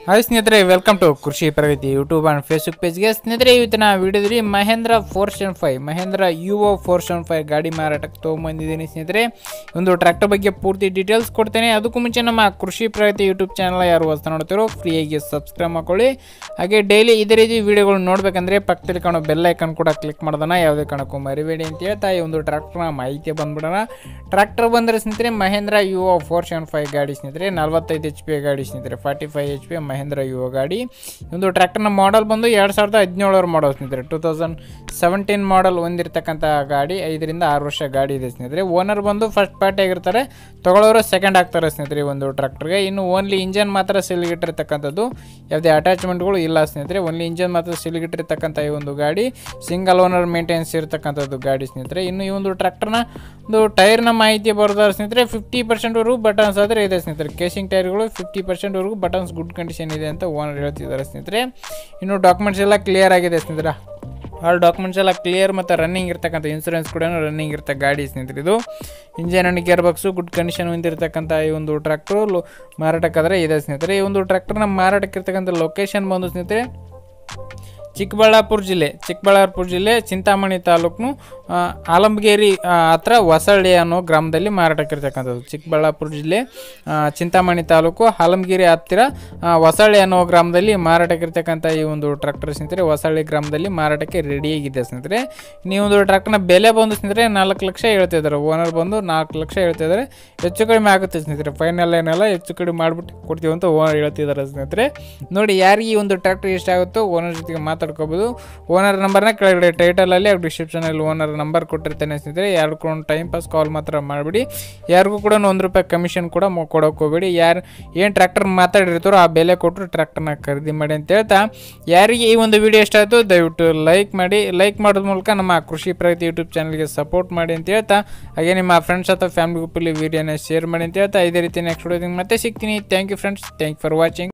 hi ಸ್ನೇಹಿತರೆ welcome to Krishi Pragati YouTube and Facebook ಪೇಜ್ಗೆ ಸ್ನೇಹಿತರೆ ಇವತ್ತಿನ ವಿಡಿಯೋದಲ್ಲಿ Mahindra four seven five Mahindra U O four seven five ಗಾಡಿ ಮಾರಾಟಕ್ಕೆ ತೊಗೊಂಬಂದಿದ್ದೀನಿ ಸ್ನೇಹಿತರೆ ಒಂದು ಟ್ರ್ಯಾಕ್ಟರ್ ಬಗ್ಗೆ ಪೂರ್ತಿ ಡೀಟೇಲ್ಸ್ ಕೊಡ್ತೇನೆ ಅದಕ್ಕೂ ಮುಂಚೆ ನಮ್ಮ ಕೃಷಿ ಪ್ರಗತಿ ಯೂಟ್ಯೂಬ್ ಚಾನಲ್ ಯಾರು ಹೊಸ ನೋಡ್ತಿರೋ ಫ್ರೀಯಾಗಿ ಸಬ್ಸ್ಕ್ರೈಬ್ ಮಾಡ್ಕೊಳ್ಳಿ ಹಾಗೆ ಡೈಲಿ ಇದೇ ರೀತಿ ವಿಡಿಯೋಗಳು ನೋಡಬೇಕಂದ್ರೆ ಪಕ್ಕದಲ್ಲಿ ಕಾಣೋ ಬೆಲ್ ಐಕನ್ ಕೂಡ ಕ್ಲಿಕ್ ಮಾಡೋದನ್ನ ಯಾವುದೇ ಕಾರಣಕ್ಕೂ ಮರಿಬೇಡಿ ಅಂತ ಹೇಳ್ತಾ ಈ ಒಂದು ಟ್ರ್ಯಾಕ್ಟರ್ನ ಮಾಹಿತಿ ಬಂದ್ಬಿಡೋಣ ಟ್ರ್ಯಾಕ್ಟರ್ ಬಂದರೆ ಸ್ನೇಹಿತರೆ Mahindra U O four seven five ಗಾಡಿ ಸ್ನೇಹಿತರೆ ನಲ್ವತ್ತೈದು ಎಚ್ ಪಿ ಗಾಡಿ ಸ್ನೇಹಿತರೆ forty five H P Mahindra U ಗಾಡಿ ಈ ಒಂದು ಟ್ರ್ಯಾಕ್ಟರ್ನ ಮಾಡಲ್ ಬಂದು ಎರಡು ಸಾವಿರದ ಹದಿನೇಳರ ಮಾಡಲ್ ಸ್ನೇಹಿತರೆ ಟೂ ತೌಸಂಡ್ ಸೆವೆಂಟೀನ್ ಮಾಡಲ್ ಹೊಂದಿರತಕ್ಕಂಥ ಗಾಡಿ ಐದರಿಂದ ಆರು ವರ್ಷ ಗಾಡಿ ಇದೆ ಸ್ನೇಹಿತರೆ ಓನರ್ ಬಂದು ಫಸ್ಟ್ ಪಾರ್ಟಿ ಆಗಿರ್ತಾರೆ ತಗೊಳ್ಳೋರು ಸೆಕೆಂಡ್ ಆಗ್ತಾರೆ ಸ್ನೇಹಿತರೆ ಈ ಒಂದು ಟ್ರ್ಯಾಕ್ಟರ್ಗೆ ಇನ್ನು ಓನ್ಲಿ ಇಂಜನ್ ಮಾತ್ರ ಸಿಲ್ಗಿಟ್ಟಿರ್ತಕ್ಕಂಥದ್ದು ಯಾವುದೇ ಅಟ್ಯಾಚ್ಮೆಂಟ್ಗಳು ಇಲ್ಲ ಸ್ನೇಹಿತರೆ ಓನ್ಲಿ ಇಂಜನ್ ಮಾತ್ರ ಸಿಲ್ಗಿಟ್ಟಿರ್ತಕ್ಕಂಥ ಈ ಒಂದು ಗಾಡಿ ಸಿಂಗಲ್ ಓನರ್ ಮೇಂಟೆನೆನ್ಸ್ ಇರತಕ್ಕಂಥದ್ದು ಗಾಡಿ ಸ್ನೇಹಿತರೆ ಇನ್ನು ಈ ಒಂದು ಟ್ರ್ಯಾಕ್ಟರ್ನ ಒಂದು ಟೈರ್ನ ಮಾಹಿತಿ ಬರೋದಾದ್ರೆ ಸ್ನೇಹಿತರೆ ಫಿಫ್ಟಿ ಪರ್ಸೆಂಟ್ವರೆಗೂ ಬಟನ್ಸ್ ಆದರೆ ಇದೆ ಸ್ನೇಹಿತರೆ ಕೇಸಿಂಗ್ ಟೈರ್ಗಳು ಫಿಫ್ಟಿ ಪರ್ಸೆಂಟ್ವರೆಗೂ ಬಟನ್ಸ್ ಗುಡ್ ಕಂಡೀಷನ್ ಇದೆ ಅಂತ ಓನರ್ ಹೇಳ್ತಿದ್ದಾರೆ ಸ್ನೇಹಿತರೆ ಇನ್ನು ಡಾಕ್ಯುಮೆಂಟ್ಸ್ ಎಲ್ಲ ಕ್ಲಿಯರ್ ಆಗಿದೆ ಸ್ನೇಹಿತರೆ ಆಲ್ ಡಾಕ್ಯುಮೆಂಟ್ಸ್ ಎಲ್ಲ ಕ್ಲಿಯರ್ ಮತ್ತು ರನ್ನಿಂಗ್ ಇರ್ತಕ್ಕಂಥ ಇನ್ಸೂರೆನ್ಸ್ ಕೂಡ ರನ್ನಿಂಗ್ ಇರ್ತಕ್ಕ ಗಾಡಿ ಸ್ನೇಹಿತರೆ ಇದು engine and gear box good condition ಹೊಂದಿರತಕ್ಕಂಥ ಈ ಒಂದು ಟ್ರ್ಯಾಕ್ಟ್ರು ಲೊ ಮಾರಾಟಕ್ಕಾದರೆ ಇದೆ ಸ್ನೇಹಿತರೆ ಈ ಒಂದು ಟ್ರ್ಯಾಕ್ಟರ್ನ ಮಾರಾಟಕ್ಕಿರ್ತಕ್ಕಂಥ ಲೊಕೇಶನ್ ಬಂದು ಸ್ನೇಹಿತರೆ ಚಿಕ್ಕಬಳ್ಳಾಪುರ ಜಿಲ್ಲೆ ಚಿಕ್ಕಬಳ್ಳಾಪುರ ಜಿಲ್ಲೆ ಚಿಂತಾಮಣಿ ತಾಲೂಕು ಆ, ಆಲಂಬಗೇರಿ ಆ, ಹತ್ರ ಹೊಸಳ್ಳಿ ಅನ್ನೋ ಗ್ರಾಮದಲ್ಲಿ ಮಾರಾಟಕ್ಕಿರ್ತಕ್ಕಂಥದ್ದು ಚಿಕ್ಕಬಳ್ಳಾಪುರ ಜಿಲ್ಲೆ ಆ, ಚಿಂತಾಮಣಿ ತಾಲೂಕು ಆಲಂಬಗಿರಿ ಹತ್ತಿರ ಆ, ಹೊಸಳ್ಳಿ ಅನ್ನೋ ಗ್ರಾಮದಲ್ಲಿ ಮಾರಾಟಕ್ಕಿರ್ತಕ್ಕಂಥ ಈ ಒಂದು ಟ್ರ್ಯಾಕ್ಟರ್ ಸ್ನೇಹಿತರೆ ಹೊಸಳ್ಳಿ ಗ್ರಾಮದಲ್ಲಿ ಮಾರಾಟಕ್ಕೆ ರೆಡಿಯಾಗಿದೆ ಸ್ನೇಹಿತರೆ ನೀವು ಒಂದು ಟ್ರ್ಯಾಕ್ಟರ್ನ ಬೆಲೆ ಬಂದು ಸ್ನೇಹಿತರೆ ನಾಲ್ಕು ಲಕ್ಷ ಹೇಳ್ತಿದ್ದಾರೆ ಓನರ್ ಬಂದು ನಾಲ್ಕು ಲಕ್ಷ ಹೇಳ್ತಿದ್ದಾರೆ ಹೆಚ್ಚು ಕಡಿಮೆ ಆಗುತ್ತೆ ಸ್ನೇಹಿತರೆ ಫೈನಲ್ ಏನೆಲ್ಲ ಹೆಚ್ಚು ಕಡಿಮೆ ಮಾಡಿಬಿಟ್ಟು ಕೊಡ್ತೀವಿ ಅಂತ ಓನರ್ ಹೇಳ್ತಿದ್ದಾರೆ ಸ್ನೇಹಿತರೆ ನೋಡಿ ಯಾರಿಗೆ ಈ ಒಂದು ಟ್ರ್ಯಾಕ್ಟರ್ ಇಷ್ಟ ಆಗುತ್ತೋ ಓನರ್ ಜೊತೆಗೆ ಮಾತಾಡ್ಕೋಬೋದು ಓನರ್ ನಂಬರ್ನ ಕೆಳಗಡೆ ಟೈಟಲಲ್ಲಿ ಅವ್ರ ಡಿಸ್ಕ್ರಿಪ್ಷನಲ್ಲಿ ಓನರ್ ನಂಬರ್ ಕೊಟ್ಟಿರ್ತೇನೆ ಸ್ನೇಹಿತರೆ ಯಾರು ಕೂಡ ಟೈಮ್ ಪಾಸ್ ಕಾಲ್ ಮಾತ್ರ ಮಾಡಿಬಿಡಿ ಯಾರಿಗೂ ಕೂಡ ಒಂದು ರೂಪಾಯಿ ಕಮಿಷನ್ ಕೂಡ ಮೊ- ಕೊಡೋಕೆ ಹೋಗಬೇಡಿ ಯಾರು ಏನು ಟ್ರ್ಯಾಕ್ಟರ್ ಮಾತಾಡಿರ್ತಾರೋ ಆ ಬೆಲೆ ಕೊಟ್ಟರು ಟ್ರ್ಯಾಕ್ಟರ್ನ ಖರೀದಿ ಮಾಡಿ ಅಂತ ಹೇಳ್ತಾ ಯಾರಿಗೆ ಈ ಒಂದು ವಿಡಿಯೋ ಇಷ್ಟ ಆಯಿತು ದಯವಿಟ್ಟು ಲೈಕ್ ಮಾಡಿ ಲೈಕ್ ಮಾಡೋದ್ರ ಮೂಲಕ ನಮ್ಮ ಕೃಷಿ ಪ್ರಗತಿ ಯೂಟ್ಯೂಬ್ ಚಾನಲ್ಗೆ ಸಪೋರ್ಟ್ ಮಾಡಿ ಅಂತ ಹೇಳ್ತಾ ಹಾಗೆ ನಿಮ್ಮ ಫ್ರೆಂಡ್ಸ್ ಅಥವಾ ಫ್ಯಾಮಿಲಿ ಗ್ರೂಪಲ್ಲಿ ವಿಡಿಯೋನ ಶೇರ್ ಮಾಡಿ ಅಂತ ಹೇಳ್ತಾ ಇದೇ ರೀತಿ ನೆಕ್ಸ್ಟ್ ವಿಡಿಯೋದಿಂದ ಮತ್ತೆ ಸಿಗ್ತೀನಿ thank you friends thank for watching